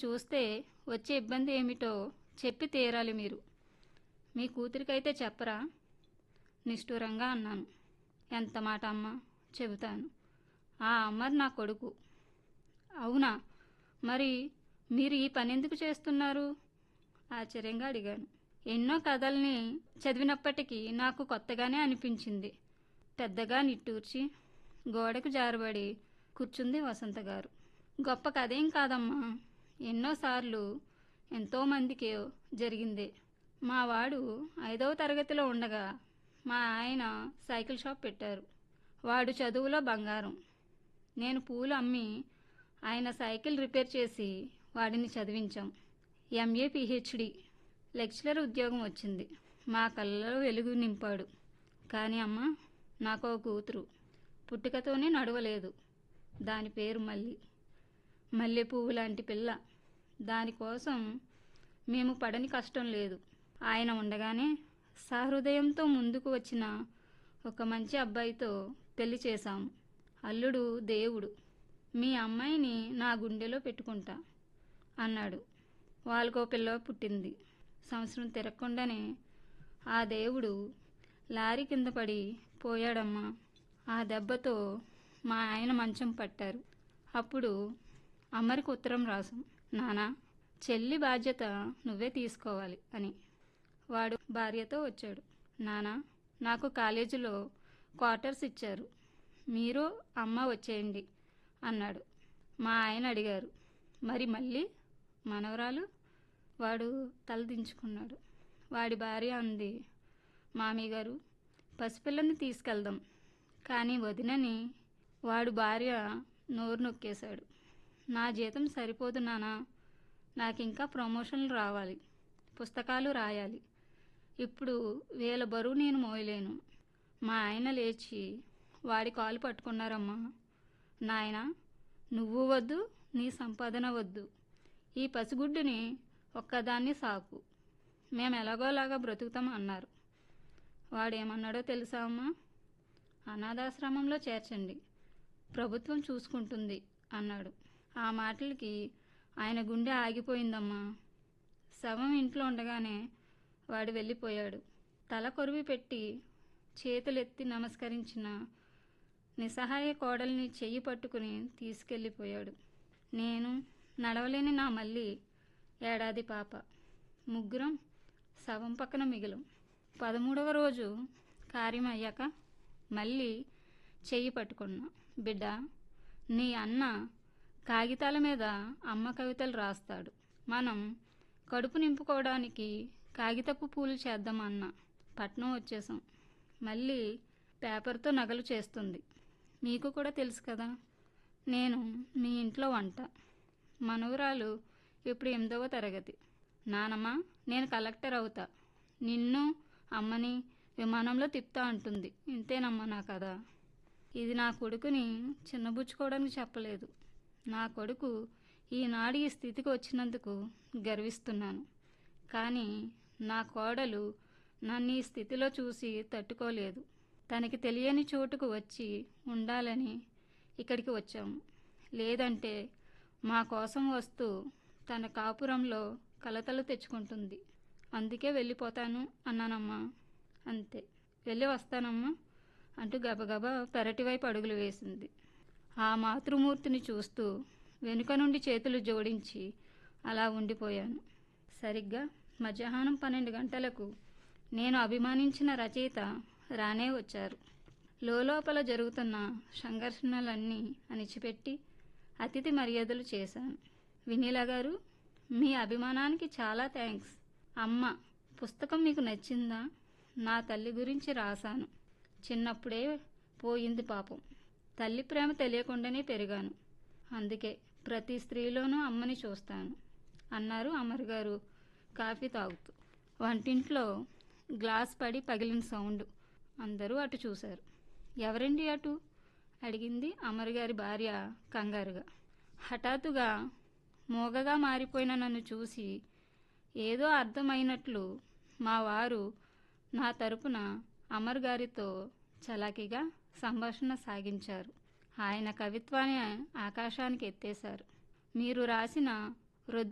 చూస్తే వచ్చే ఇబ్బంది ఏమిటో చెప్పి తీరాలి మీరు మీ కూతురికైతే చెప్పరా నిష్ఠూరంగా అన్నాను ఎంత మాట అమ్మ చెబుతాను ఆ అమ్మర్ నా కొడుకు అవునా మరి మీరు ఈ పని ఎందుకు చేస్తున్నారు ఆశ్చర్యంగా అడిగాను ఎన్నో కథల్ని చదివినప్పటికీ నాకు కొత్తగానే అనిపించింది పెద్దగా నిట్టూర్చి గోడకు జారబడి కూర్చుంది వసంత గారు గొప్ప కథేం కాదమ్మా ఎన్నోసార్లు ఎంతోమందికి జరిగిందే మా వాడు ఐదవ తరగతిలో ఉండగా మా ఆయన సైకిల్ షాప్ పెట్టారు వాడు చదువులో బంగారం నేను పూలు అమ్మి ఆయన సైకిల్ రిపేర్ చేసి వాడిని చదివించాం ఎంఏ పిహెచ్డి లెక్చరర్ ఉద్యోగం వచ్చింది మా కళ్ళలో వెలుగు నింపాడు కానీ అమ్మ నాకు ఒక కూతురు పుట్టుకతోనే నడవలేదు దాని పేరు మల్లి మల్లె పువ్వు లాంటి పిల్ల దానికోసం మేము పడని కష్టం లేదు ఆయన ఉండగానే సహృదయంతో ముందుకు వచ్చిన ఒక మంచి అబ్బాయితో పెళ్లి చేశాము అల్లుడు దేవుడు మీ అమ్మాయిని నా గుండెలో పెట్టుకుంటా అన్నాడు వాళ్ళకో పిల్ల పుట్టింది సంవత్సరం తిరగకుండానే ఆ దేవుడు లారీ కింద పడి పోయాడమ్మా ఆ దెబ్బతో మా ఆయన మంచం పట్టారు అప్పుడు అమ్మరికి ఉత్తరం రాసాం నానా చెల్లి బాధ్యత నువ్వే తీసుకోవాలి అని వాడు భార్యతో వచ్చాడు నానా నాకు కాలేజీలో క్వార్టర్స్ ఇచ్చారు మీరు అమ్మ వచ్చేయండి అన్నాడు మా ఆయన అడిగారు మరి మళ్ళీ మనవరాలు వాడు తలదించుకున్నాడు వాడి భార్య అంది మామీ గారు పసిపిల్లని తీసుకెళ్దాం కానీ వదినని వాడు భార్య నోరు నొక్కేశాడు నా జీతం సరిపోదు నానా నాకు ఇంకా ప్రమోషన్లు రావాలి పుస్తకాలు రాయాలి ఇప్పుడు వేల బరువు నేను మోయలేను మా ఆయన లేచి వాడి కాలు పట్టుకున్నారమ్మా నాయన నువ్వు వద్దు నీ సంపాదన వద్దు ఈ పసిగుడ్డుని ఒక్కదాన్ని సాకు మేము ఎలాగోలాగా బ్రతుకుతాం అన్నారు వాడేమన్నాడో తెలుసా అమ్మా అనాథాశ్రమంలో చేర్చండి ప్రభుత్వం చూసుకుంటుంది అన్నాడు ఆ మాటలకి ఆయన గుండె ఆగిపోయిందమ్మా శవం ఇంట్లో ఉండగానే వాడు వెళ్ళిపోయాడు తల కొరివి పెట్టి చేతులెత్తి నమస్కరించిన నిస్సహాయ కోడల్ని చెయ్యి పట్టుకుని తీసుకెళ్ళిపోయాడు నేను నడవలేని నా మళ్ళీ ఏడాది పాప ముగ్గురం శవం పక్కన మిగిలం పదమూడవ రోజు కార్యం అయ్యాక మళ్ళీ చెయ్యి పట్టుకున్నా బిడ్డ నీ అన్న కాగితాల మీద అమ్మ కవితలు రాస్తాడు మనం కడుపు నింపుకోవడానికి కాగితపు పూలు చేద్దామన్న పట్నం వచ్చేసాం మళ్ళీ పేపర్తో నగలు చేస్తుంది మీకు కూడా తెలుసు కదా నేను మీ ఇంట్లో వంట మనవరాలు ఇప్పుడు ఎనిమిదవ తరగతి నానమ్మ నేను కలెక్టర్ అవుతా నిన్ను అమ్మని విమానంలో తిప్పుతా అంటుంది ఇంతేనమ్మా నా కదా ఇది నా కొడుకుని చిన్నబుచ్చుకోవడానికి చెప్పలేదు నా కొడుకు ఈనాడు ఈ స్థితికి వచ్చినందుకు గర్విస్తున్నాను కానీ నా కోడలు నన్ను ఈ స్థితిలో చూసి తట్టుకోలేదు తనకి తెలియని చోటుకు వచ్చి ఉండాలని ఇక్కడికి వచ్చాము లేదంటే మా కోసం వస్తూ తన కాపురంలో కలతలు తెచ్చుకుంటుంది అందుకే వెళ్ళిపోతాను అన్నానమ్మా అంతే వెళ్ళి వస్తానమ్మా అంటూ గబగబా పెరటి వైపు అడుగులు వేసింది ఆ మాతృమూర్తిని చూస్తూ వెనుక నుండి చేతులు జోడించి అలా ఉండిపోయాను సరిగ్గా మధ్యాహ్నం పన్నెండు గంటలకు నేను అభిమానించిన రచయిత రానే వచ్చారు లోపల జరుగుతున్న సంఘర్షణలన్నీ అణిచిపెట్టి అతిథి మర్యాదలు చేశాను వినీలా గారు మీ అభిమానానికి చాలా థ్యాంక్స్ అమ్మ పుస్తకం మీకు నచ్చిందా నా తల్లి గురించి రాశాను చిన్నప్పుడే పోయింది పాపం తల్లి ప్రేమ తెలియకుండానే పెరిగాను అందుకే ప్రతి స్త్రీలోనూ అమ్మని చూస్తాను అన్నారు అమర్ గారు కాఫీ తాగుతూ వంటింట్లో గ్లాస్ పడి పగిలిన సౌండ్ అందరూ అటు చూశారు ఎవరండి అటు అడిగింది అమర్ గారి భార్య కంగారుగా హఠాత్తుగా మోగగా మారిపోయిన నన్ను చూసి ఏదో అర్థమైనట్లు మా వారు నా తరపున అమర్ గారితో చలాకీగా సంభాషణ సాగించారు ఆయన కవిత్వాన్ని ఆకాశానికి ఎత్తేశారు మీరు రాసిన వృద్ధ